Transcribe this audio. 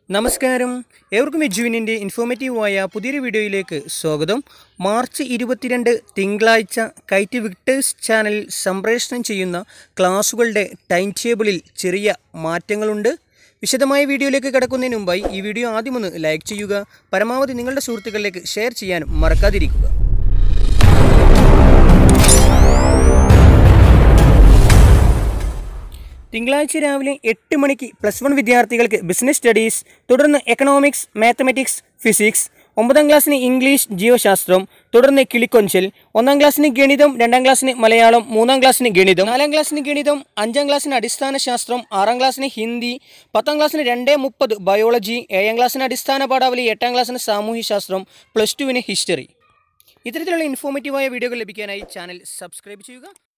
നമസ്കാരം ഏവർക്കും എജുവിനിൻ്റെ ഇൻഫോർമേറ്റീവായ പുതിയൊരു വീഡിയോയിലേക്ക് സ്വാഗതം മാർച്ച് ഇരുപത്തിരണ്ട് തിങ്കളാഴ്ച കൈറ്റ് വിക്ടേഴ്സ് ചാനലിൽ സംപ്രേഷണം ചെയ്യുന്ന ക്ലാസുകളുടെ ടൈം ടേബിളിൽ ചെറിയ മാറ്റങ്ങളുണ്ട് വിശദമായ വീഡിയോയിലേക്ക് കിടക്കുന്നതിന് മുമ്പായി ഈ വീഡിയോ ആദ്യം ഒന്ന് ലൈക്ക് ചെയ്യുക പരമാവധി നിങ്ങളുടെ സുഹൃത്തുക്കളിലേക്ക് ഷെയർ ചെയ്യാനും മറക്കാതിരിക്കുക തിങ്കളാഴ്ച രാവിലെ എട്ട് മണിക്ക് പ്ലസ് വൺ വിദ്യാർത്ഥികൾക്ക് ബിസിനസ് സ്റ്റഡീസ് തുടർന്ന് എക്കണോമിക്സ് മാത്തമാറ്റിക്സ് ഫിസിക്സ് ഒമ്പതാം ക്ലാസ്സിന് ഇംഗ്ലീഷ് ജീവശാസ്ത്രം തുടർന്ന് കിളിക്കൊഞ്ചൽ ഒന്നാം ക്ലാസ്സിന് ഗണിതം രണ്ടാം ക്ലാസ്സിന് മലയാളം മൂന്നാം ക്ലാസ്സിന് ഗണിതം നാലാം ക്ലാസ്സിന് ഗണിതം അഞ്ചാം ക്ലാസ്സിന് അടിസ്ഥാന ശാസ്ത്രം ആറാം ക്ലാസ്സിന് ഹിന്ദി പത്താം ക്ലാസ്സിന് രണ്ടേ മുപ്പത് ബയോളജി ഏഴാം ക്ലാസ്സിന് അടിസ്ഥാന പാഠാവലി എട്ടാം ക്ലാസ്സിന് സാമൂഹ്യശാസ്ത്രം പ്ലസ് ടുവിന് ഹിസ്റ്ററി ഇത്തരത്തിലുള്ള ഇൻഫോർമേറ്റീവായ വീഡിയോകൾ ലഭിക്കാനായി ചാനൽ സബ്സ്ക്രൈബ് ചെയ്യുക